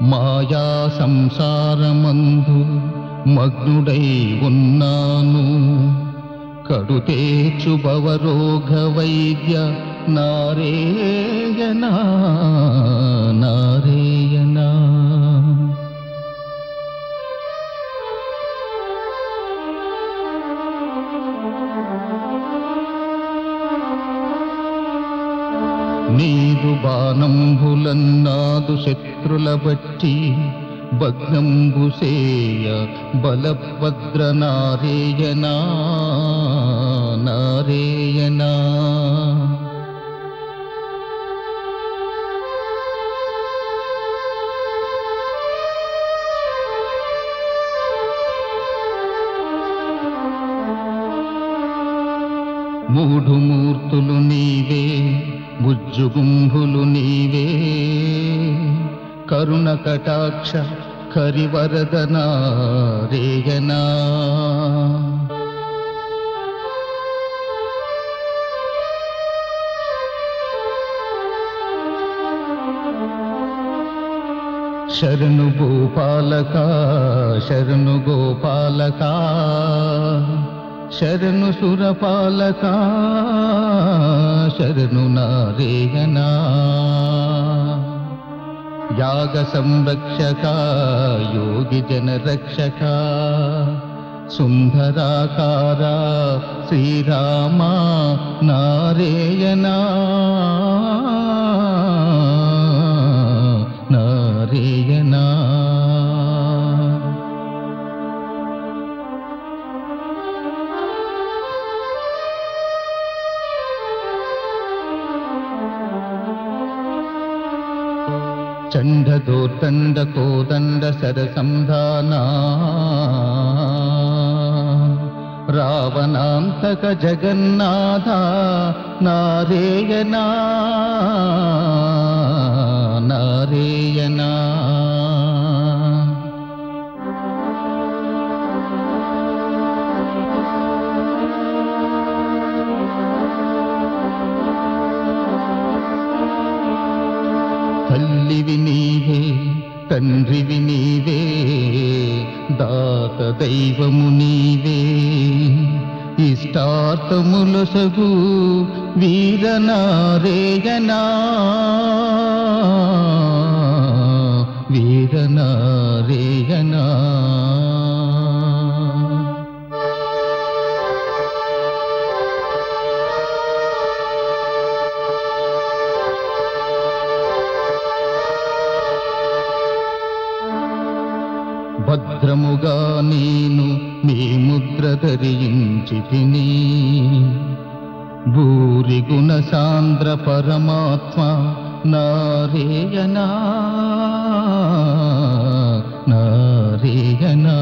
మాయా సంసారమందు మగ్నుడై ఉన్నాను కడుతేచు భవరోగ వైద్య నారేయనా నారేయనా నీదు బాణంబులన్నాదు శత్రుల బట్టి భగ్నంబుసేయ బలభద్ర నారేయనా నారేయనా మూఢు మూర్తులు నీవే ముజ్జుగుంభులు నీవే కరుణ కటాక్ష కరివరదనా రేయనా శరణు గోపాలక శరణు గోపాలక శరణు సురపాలక శరణు నారేయనా యాగ సంరక్షక యోగి జన రక్షక సుందరాకార శ్రీరామ నారేయనా నారేయనా చండ దోర్దండ కోదండ సరసంధానా రావణాంతక జగన్నాథ నారేయనా నారేయనా తల్లివి నీవే తండ్రివి నీవే దాత దైవము నీవే ఇష్టార్థములసగు వీరనారేయనా వీరనారేయనా భద్రముగా నేను మీ ముద్ర ధరించి తిని భూరి గుణ సాంద్ర పరమాత్మ నారేయనా నారేయనా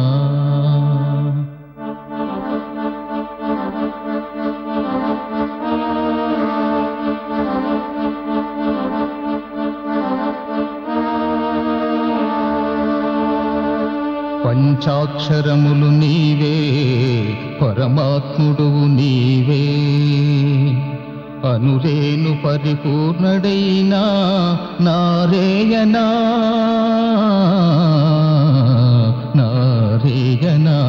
పంచాక్షరములు నీవే పరమాత్ముడు నీవే అనురేను పరిపూర్ణడైనా నారేయనా నారేయనా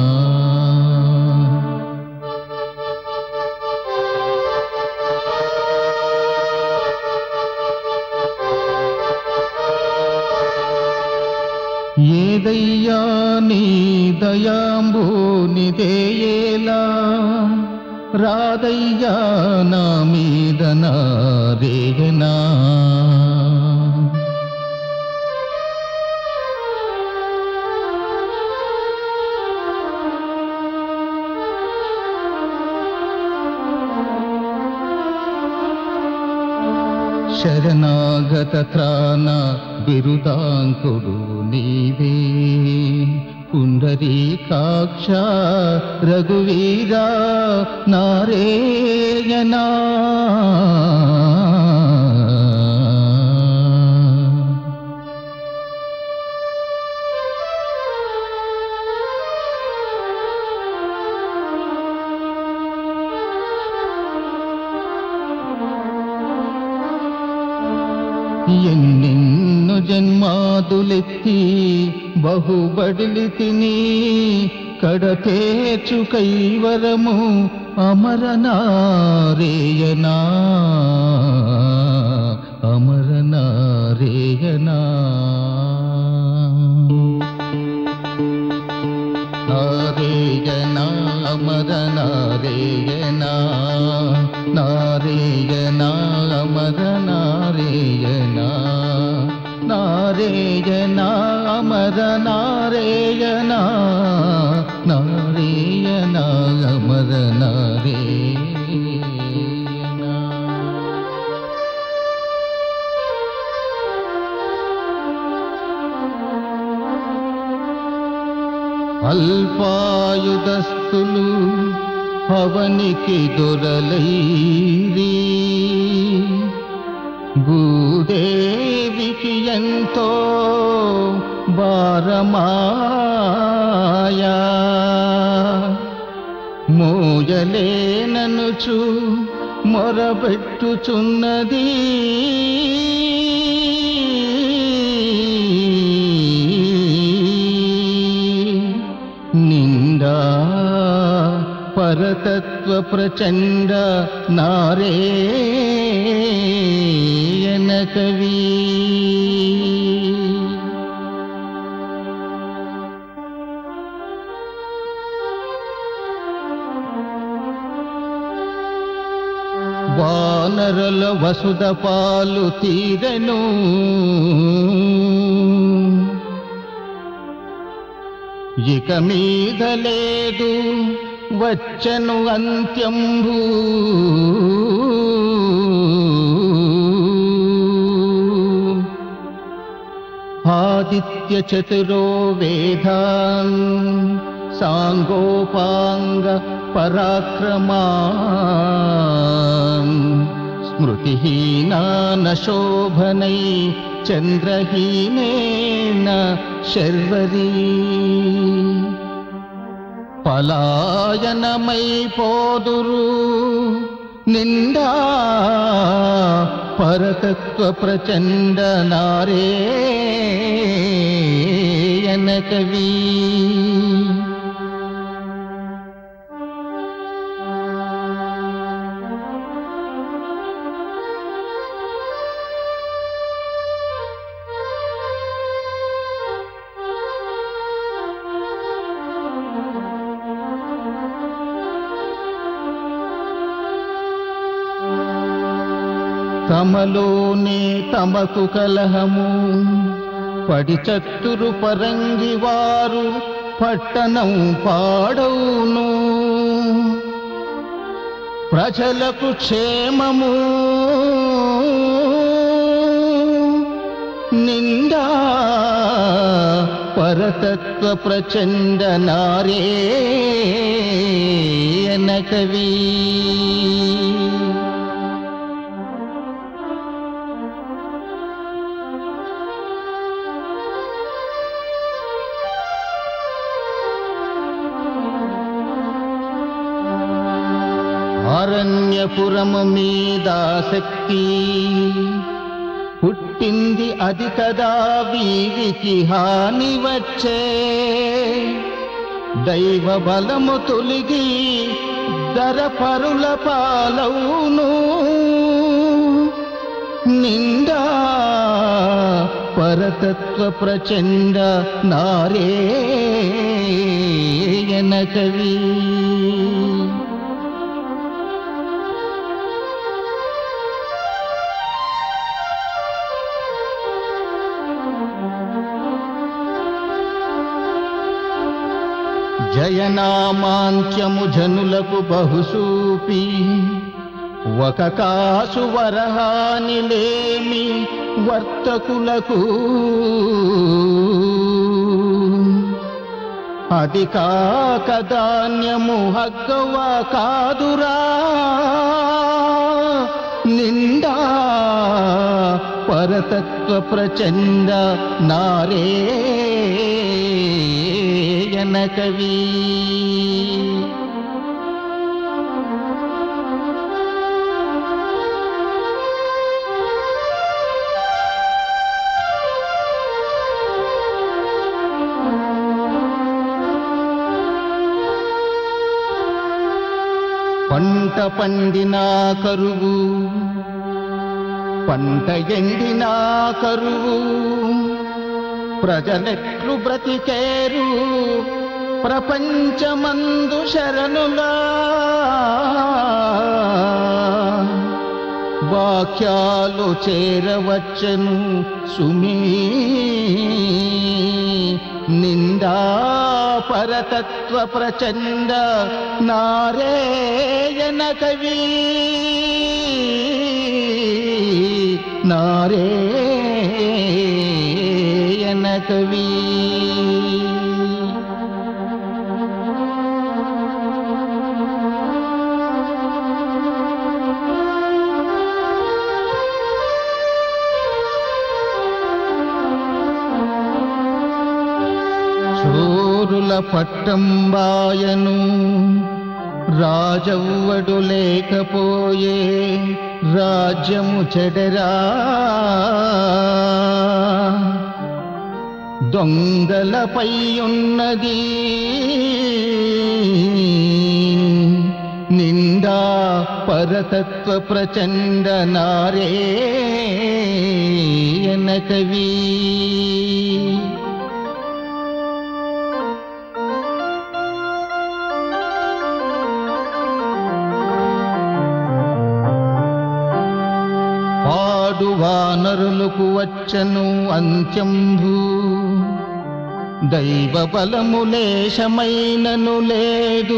ఏదయ్యా నీ దయాంబు నిదేయేలా రాదయ్యా నా మీద నారేయనా శరణాగత త్రాణ బిరుదాంకుడు నీవే పుండరీకాక్ష రఘువీరా నారేయనా ఎన్నెన్నో జన్మాదులెత్తి బహుబడిలి తిని కడతేచు కైవరము అమరనారేయనా అమరనారేయనా నారేయనా అమరనారేయనా నారేయనా అమరనారేయనా నారేయనా అమరనారేయనా నారేయనా అమరనారేయనా అల్పాయుధస్తులు అవనికి దొరలైరి భూదేవికి ఎంతో భారమాయా మోయలేననుచు మొరబెట్టుచున్నది నిండా పరతత్వ ప్రచండ నారేయన కవి వానరుల వసుద పాలు తీరెను ఇక మీద లేదు వచ్చను అంత్యంభూ ఆదిత్య చతురో వేదాన్ సాంగోపాంగ పరాక్రమాన్ స్మృతిహీనాన శోభనై చంద్రహీనేన శర్వరీ పలాయనమై పోదురు నిండా పరతత్వ ప్రచండ నారేయన కవి తమలోనే తమకు కలహము పడి చత్తురు పరంగి వారు పట్టణం పాడవును ప్రజలకు క్షేమము నిండా పరతత్వ ప్రచండ నారేయన కవి అరణ్యపురము మీద శక్తి పుట్టింది అది కదా వీరికి హాని వచ్చే దైవ బలము తొలిగి దర పరుల పాలవును నిండా పరతత్వ ప్రచండ నారేయన కవి జయనామాంత్యము జనులకు బహుసూపి ఒక కాసు వరహాని లేమి వర్తకులకు అది కాక ధాన్యము హగ్గవ కాదురా నిండా పరతత్వ ప్రచండ నారేయన కవి పంట పండినా కరువు పంట ఎండినా కరువు ప్రజలెట్లు బ్రతికేరు ప్రపంచమందు శరణులా వాక్యాలు చేరవచ్చను సుమీ నిందా పరతత్వ ప్రచండ నారేయన కవి నారేయన కవి చోరుల పట్టంబాయను రాజవ్వడు లేకపోయే రాజ్యము చెడరా దొంగలపై ఉన్నది నిండా పరతత్వ ప్రచండ నారే కవి పాడు వానరులకు వచ్చను అంత్యంభూ దైవ బలము లేశమైనను లేదు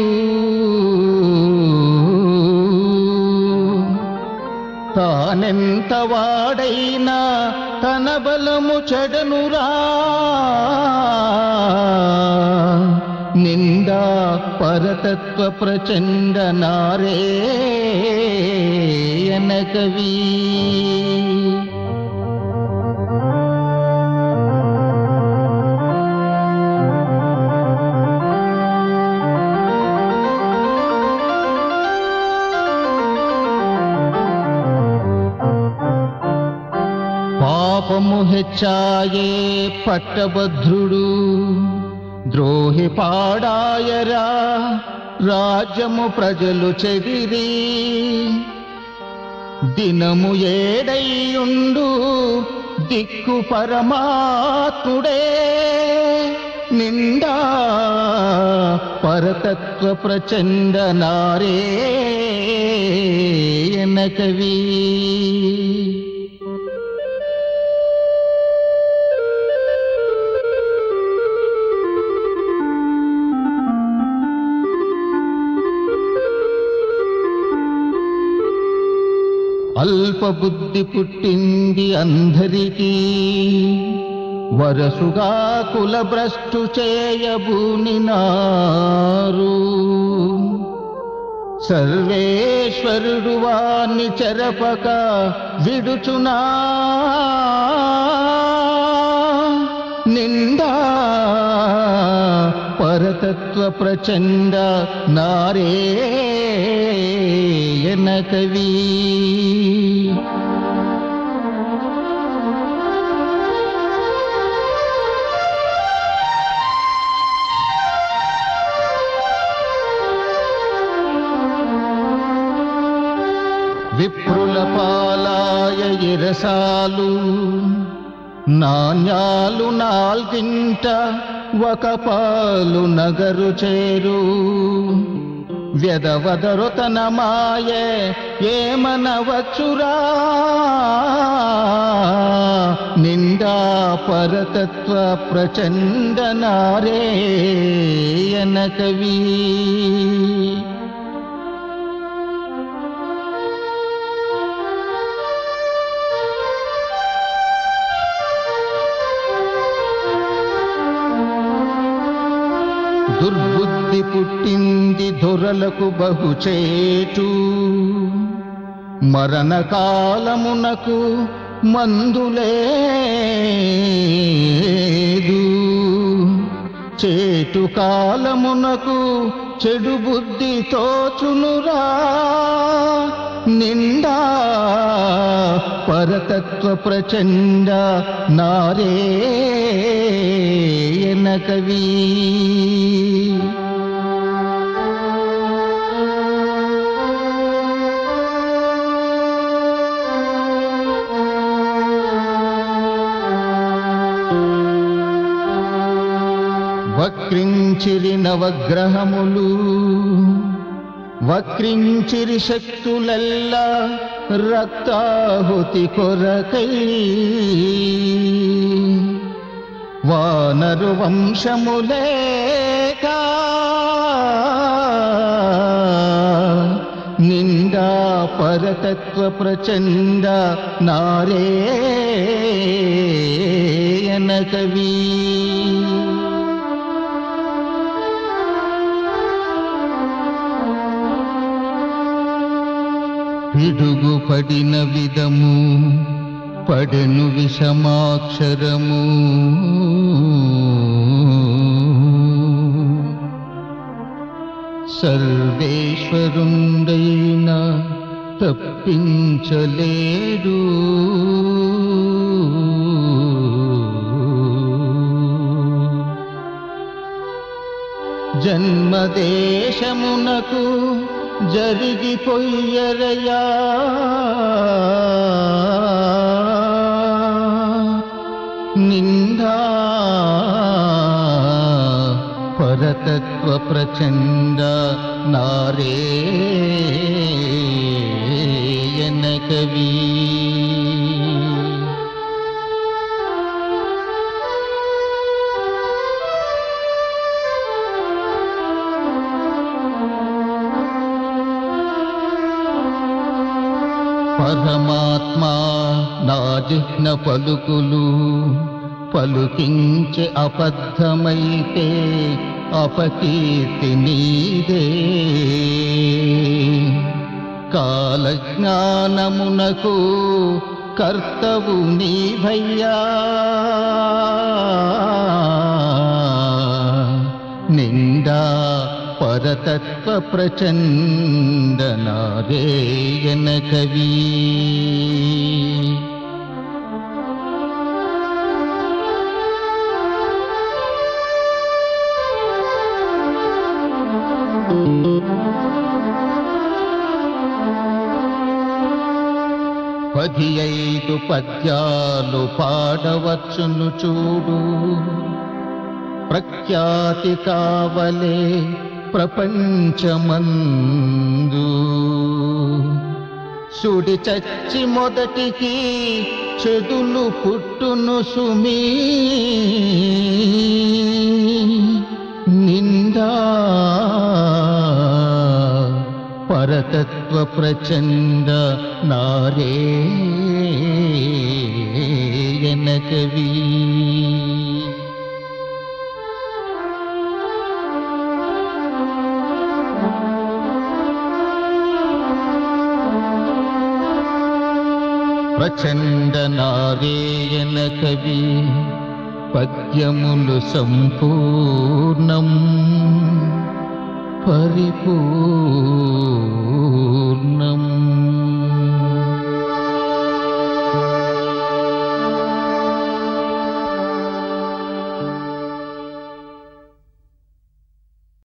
తానెంత వాడైనా తన బలము చెడనురా నిండా పరతత్వ ప్రచండ నారే కవి పాపము హెచ్చాయే పట్టభద్రుడు ద్రోహి పాడాయరా రాజ్యము ప్రజలు చెదిరి దినము ఏడైయుండు దిక్కు పరమాత్ముడే నిండా పరతత్వ ప్రచండ నారే కవి అల్పబుద్ధి పుట్టింది అందరికీ వరసుగా కులభ్రష్టు చేయబూనినారు సర్వేశ్వరుడు వాణ్ణి చెరపక విడుచునా నిండా పరతత్వ ప్రచండ నారే కవి విప్రుల పాలాయ ఇరసాలు నాణ్యాలు నాల్గింట ఒక పాలు నగరు చేరు వ్యదవదరు తన మాయే ఏమనవచ్చురా నిండా పరతత్వ ప్రచండ నారే కవి దుర్బుద్ధి పుట్టింది దొరలకు బహుచేటు మరణ కాలమునకు మందులేదు చేటు కాలమునకు చెడు బుద్ధి తోచునురా నిండా పరతత్వ ప్రచండ నారే కవి వక్రించిరి నవగ్రహములు వక్రించిరి శక్తులెల్లా రక్తాహుతి కొరకై వానరు వంశములేక నిండా పరతత్వ ప్రచండ నారేయన కవి పిడుగు పడిన విధము పడెను విషమాక్షరము సర్వేశ్వరుండైన తప్పించలేడు జన్మదేశమునకు జరిగిపోయరయా నిందా పరతత్వ ప్రచండ నారేయన కవి పరమాత్మా నా జిహ్న పలుకులు పలుకించే అబద్ధమైతే అపకీర్తి నీదే కాలజ్ఞానమునకు కర్తవు నీభయ్యా నిండా పరతత్వ ప్రచండ నారేయన కవి పది ఐదు పద్యాలు పాడవచ్చును చూడు ప్రఖ్యాతి కావలే ప్రపంచమందు సుడి చచ్చి మొదటికి చెదులు పుట్టును సుమీ నిందా పరతత్వ ప్రచండ నారేయన కవి ప్రచండ నారేయన కవి పద్యములు సంపూర్ణం పరిపూర్ణం